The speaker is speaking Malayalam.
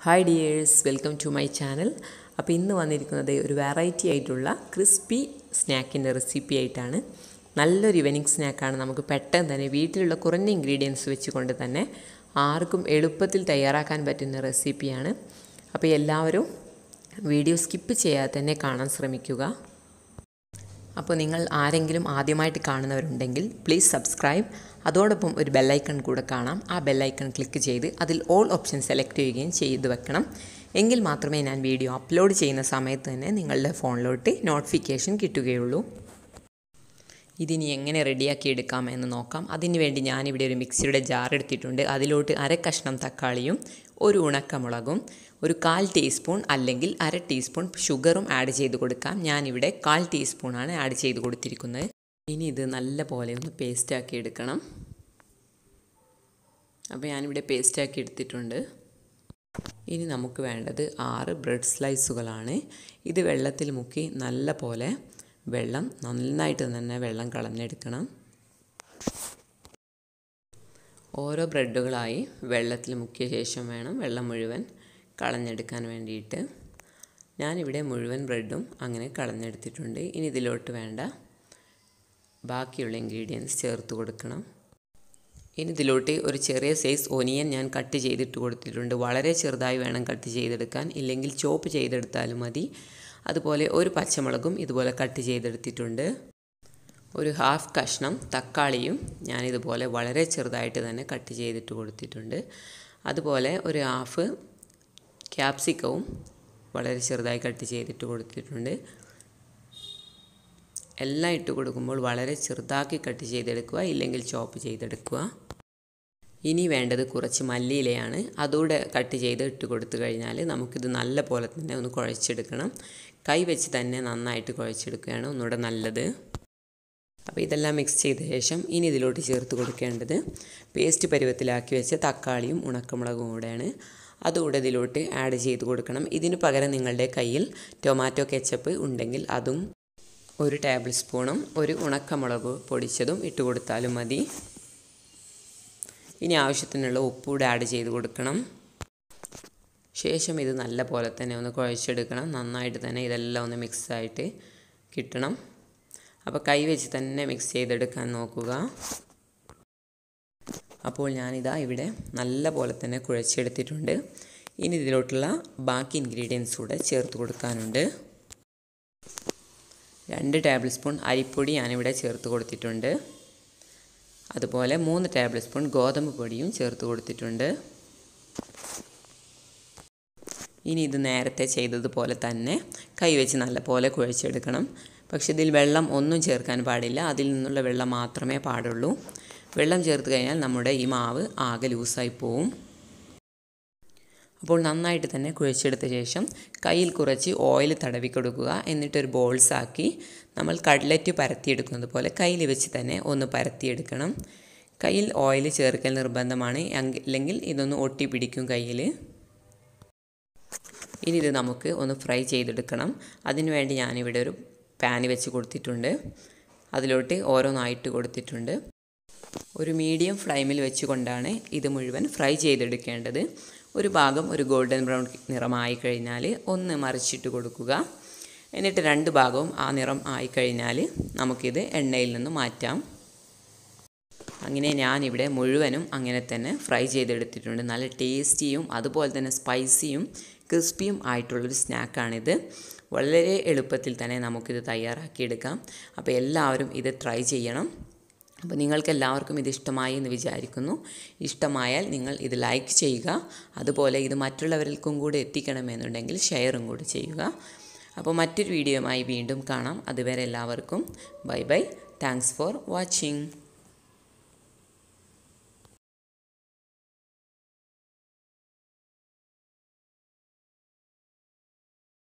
hi dears welcome to my channel അപ്പോൾ ഇന്ന് വന്നിരിക്കുന്നത് ഒരു വെറൈറ്റി ആയിട്ടുള്ള ക്രിസ്പി സ്നാക്കിൻ്റെ റെസിപ്പി ആയിട്ടാണ് നല്ലൊരു ഇവനിങ് സ്നാക്കാണ് നമുക്ക് പെട്ടെന്ന് തന്നെ വീട്ടിലുള്ള കുറഞ്ഞ ഇൻഗ്രീഡിയൻസ് വെച്ചുകൊണ്ട് തന്നെ ആർക്കും എളുപ്പത്തിൽ തയ്യാറാക്കാൻ പറ്റുന്ന റെസിപ്പിയാണ് അപ്പോൾ എല്ലാവരും വീഡിയോ സ്കിപ്പ് ചെയ്യാതെ തന്നെ കാണാൻ ശ്രമിക്കുക അപ്പോൾ നിങ്ങൾ ആരെങ്കിലും ആദ്യമായിട്ട് കാണുന്നവരുണ്ടെങ്കിൽ പ്ലീസ് സബ്സ്ക്രൈബ് അതോടൊപ്പം ഒരു ബെല്ലൈക്കൺ കൂടെ കാണാം ആ ബെല്ലൈക്കൺ ക്ലിക്ക് ചെയ്ത് അതിൽ ഓൾ ഓപ്ഷൻ സെലക്ട് ചെയ്യുകയും ചെയ്ത് വെക്കണം എങ്കിൽ മാത്രമേ ഞാൻ വീഡിയോ അപ്ലോഡ് ചെയ്യുന്ന സമയത്ത് തന്നെ നിങ്ങളുടെ ഫോണിലോട്ട് നോട്ടിഫിക്കേഷൻ കിട്ടുകയുള്ളൂ ഇതിനി എങ്ങനെ റെഡിയാക്കി എടുക്കാം എന്ന് നോക്കാം അതിന് വേണ്ടി ഞാനിവിടെ ഒരു മിക്സിയുടെ ജാർ എടുത്തിട്ടുണ്ട് അതിലോട്ട് അര കഷ്ണം തക്കാളിയും ഒരു ഉണക്കമുളകും ഒരു കാൽ ടീസ്പൂൺ അല്ലെങ്കിൽ അര ടീസ്പൂൺ ഷുഗറും ആഡ് ചെയ്ത് കൊടുക്കാം ഞാനിവിടെ കാൽ ടീസ്പൂണാണ് ആഡ് ചെയ്ത് കൊടുത്തിരിക്കുന്നത് ഇനി ഇത് നല്ല പോലെ ഒന്ന് പേസ്റ്റാക്കി എടുക്കണം അപ്പോൾ ഞാനിവിടെ പേസ്റ്റാക്കി എടുത്തിട്ടുണ്ട് ഇനി നമുക്ക് വേണ്ടത് ആറ് ബ്രെഡ് സ്ലൈസുകളാണ് ഇത് വെള്ളത്തിൽ മുക്കി നല്ല പോലെ വെള്ളം നന്നായിട്ട് തന്നെ വെള്ളം കളഞ്ഞെടുക്കണം ഓരോ ബ്രെഡുകളായി വെള്ളത്തിൽ മുക്കിയ ശേഷം വേണം വെള്ളം മുഴുവൻ കളഞ്ഞെടുക്കാൻ വേണ്ടിയിട്ട് ഞാനിവിടെ മുഴുവൻ ബ്രെഡും അങ്ങനെ കളഞ്ഞെടുത്തിട്ടുണ്ട് ഇനി ഇതിലോട്ട് വേണ്ട ബാക്കിയുള്ള ഇൻഗ്രീഡിയൻസ് ചേർത്ത് കൊടുക്കണം ഇനി ഇതിലോട്ട് ഒരു ചെറിയ സൈസ് ഒനിയൻ ഞാൻ കട്ട് ചെയ്തിട്ട് കൊടുത്തിട്ടുണ്ട് വളരെ ചെറുതായി വേണം കട്ട് ചെയ്തെടുക്കാൻ ഇല്ലെങ്കിൽ ചോപ്പ് ചെയ്തെടുത്താലും മതി അതുപോലെ ഒരു പച്ചമുളകും ഇതുപോലെ കട്ട് ചെയ്തെടുത്തിട്ടുണ്ട് ഒരു ഹാഫ് കഷ്ണം തക്കാളിയും ഞാനിതുപോലെ വളരെ ചെറുതായിട്ട് തന്നെ കട്ട് ചെയ്തിട്ട് കൊടുത്തിട്ടുണ്ട് അതുപോലെ ഒരു ഹാഫ് ക്യാപ്സിക്കവും വളരെ ചെറുതായി കട്ട് ചെയ്തിട്ട് കൊടുത്തിട്ടുണ്ട് എല്ലാം ഇട്ട് കൊടുക്കുമ്പോൾ വളരെ ചെറുതാക്കി കട്ട് ചെയ്തെടുക്കുക ഇല്ലെങ്കിൽ ചോപ്പ് ചെയ്തെടുക്കുക ഇനി വേണ്ടത് കുറച്ച് മല്ലിയിലയാണ് അതുകൂടെ കട്ട് ചെയ്ത് ഇട്ട് കൊടുത്തു കഴിഞ്ഞാൽ നമുക്കിത് നല്ല പോലെ തന്നെ ഒന്ന് കുഴച്ചെടുക്കണം കൈ വെച്ച് തന്നെ നന്നായിട്ട് കുഴച്ചെടുക്കുകയാണ് ഒന്നുകൂടെ നല്ലത് അപ്പോൾ ഇതെല്ലാം മിക്സ് ചെയ്ത ശേഷം ഇനി ഇതിലോട്ട് ചേർത്ത് കൊടുക്കേണ്ടത് പേസ്റ്റ് പരുവത്തിലാക്കി വെച്ച തക്കാളിയും ഉണക്കമുളകും കൂടെയാണ് അതുകൂടെ ഇതിലോട്ട് ആഡ് ചെയ്ത് കൊടുക്കണം ഇതിന് പകരം നിങ്ങളുടെ കയ്യിൽ ടൊമാറ്റോ കെച്ചപ്പ് ഉണ്ടെങ്കിൽ അതും ഒരു ടേബിൾ സ്പൂണും ഒരു ഉണക്കമുളക് പൊടിച്ചതും ഇട്ട് കൊടുത്താലും മതി ഇനി ആവശ്യത്തിനുള്ള ഉപ്പൂടെ ആഡ് ചെയ്ത് കൊടുക്കണം ശേഷം ഇത് നല്ല പോലെ തന്നെ ഒന്ന് കുഴച്ചെടുക്കണം നന്നായിട്ട് തന്നെ ഇതെല്ലാം ഒന്ന് മിക്സായിട്ട് കിട്ടണം അപ്പോൾ കൈ വെച്ച് തന്നെ മിക്സ് ചെയ്തെടുക്കാൻ നോക്കുക അപ്പോൾ ഞാനിതാ ഇവിടെ നല്ല പോലെ തന്നെ കുഴച്ചെടുത്തിട്ടുണ്ട് ഇനി ഇതിലോട്ടുള്ള ബാക്കി ഇൻഗ്രീഡിയൻസ് കൂടെ ചേർത്ത് കൊടുക്കാനുണ്ട് രണ്ട് ടേബിൾ സ്പൂൺ അരിപ്പൊടി ഞാനിവിടെ ചേർത്ത് കൊടുത്തിട്ടുണ്ട് അതുപോലെ മൂന്ന് ടേബിൾ സ്പൂൺ ഗോതമ്പ് പൊടിയും ചേർത്ത് കൊടുത്തിട്ടുണ്ട് ഇനി ഇത് നേരത്തെ ചെയ്തതുപോലെ തന്നെ കൈവച്ച് നല്ലപോലെ കുഴച്ചെടുക്കണം പക്ഷെ ഇതിൽ വെള്ളം ഒന്നും ചേർക്കാൻ പാടില്ല അതിൽ നിന്നുള്ള വെള്ളം മാത്രമേ പാടുള്ളൂ വെള്ളം ചേർത്ത് കഴിഞ്ഞാൽ നമ്മുടെ ഈ മാവ് ആകെ ലൂസായി പോവും അപ്പോൾ നന്നായിട്ട് തന്നെ കുഴച്ചെടുത്ത ശേഷം കയ്യിൽ കുറച്ച് ഓയിൽ തടവി കൊടുക്കുക എന്നിട്ടൊരു ബോൾസ് ആക്കി നമ്മൾ കട്ലറ്റ് പരത്തിയെടുക്കുന്നത് പോലെ കയ്യിൽ വെച്ച് തന്നെ ഒന്ന് പരത്തിയെടുക്കണം കയ്യിൽ ഓയിൽ ചേർക്കൽ നിർബന്ധമാണ് അല്ലെങ്കിൽ ഇതൊന്ന് ഒട്ടി പിടിക്കും കയ്യിൽ ഇനി ഇത് നമുക്ക് ഒന്ന് ഫ്രൈ ചെയ്തെടുക്കണം അതിനുവേണ്ടി ഞാനിവിടെ ഒരു പാന് വെച്ച് കൊടുത്തിട്ടുണ്ട് അതിലോട്ട് ഓരോന്നായിട്ട് കൊടുത്തിട്ടുണ്ട് ഒരു മീഡിയം ഫ്ലെയിമിൽ വെച്ചുകൊണ്ടാണ് ഇത് മുഴുവൻ ഫ്രൈ ചെയ്തെടുക്കേണ്ടത് ഒരു ഭാഗം ഒരു ഗോൾഡൻ ബ്രൗൺ നിറമായി കഴിഞ്ഞാൽ ഒന്ന് മറിച്ചിട്ട് കൊടുക്കുക എന്നിട്ട് രണ്ട് ഭാഗവും ആ നിറം ആയിക്കഴിഞ്ഞാൽ നമുക്കിത് എണ്ണയിൽ നിന്ന് മാറ്റാം അങ്ങനെ ഞാനിവിടെ മുഴുവനും അങ്ങനെ തന്നെ ഫ്രൈ ചെയ്തെടുത്തിട്ടുണ്ട് നല്ല ടേസ്റ്റിയും അതുപോലെ തന്നെ സ്പൈസിയും ക്രിസ്പിയും ആയിട്ടുള്ളൊരു സ്നാക്കാണിത് വളരെ എളുപ്പത്തിൽ തന്നെ നമുക്കിത് തയ്യാറാക്കിയെടുക്കാം അപ്പോൾ എല്ലാവരും ഇത് ട്രൈ ചെയ്യണം അപ്പോൾ നിങ്ങൾക്ക് എല്ലാവർക്കും ഇത് ഇഷ്ടമായി എന്ന് വിചാരിക്കുന്നു ഇഷ്ടമായാൽ നിങ്ങൾ ഇത് ലൈക്ക് ചെയ്യുക അതുപോലെ ഇത് മറ്റുള്ളവർക്കും കൂടി എത്തിക്കണമെന്നുണ്ടെങ്കിൽ ഷെയറും കൂടി ചെയ്യുക അപ്പോൾ മറ്റൊരു വീഡിയോയുമായി വീണ്ടും കാണാം അതുവരെ എല്ലാവർക്കും bye bye thanks for watching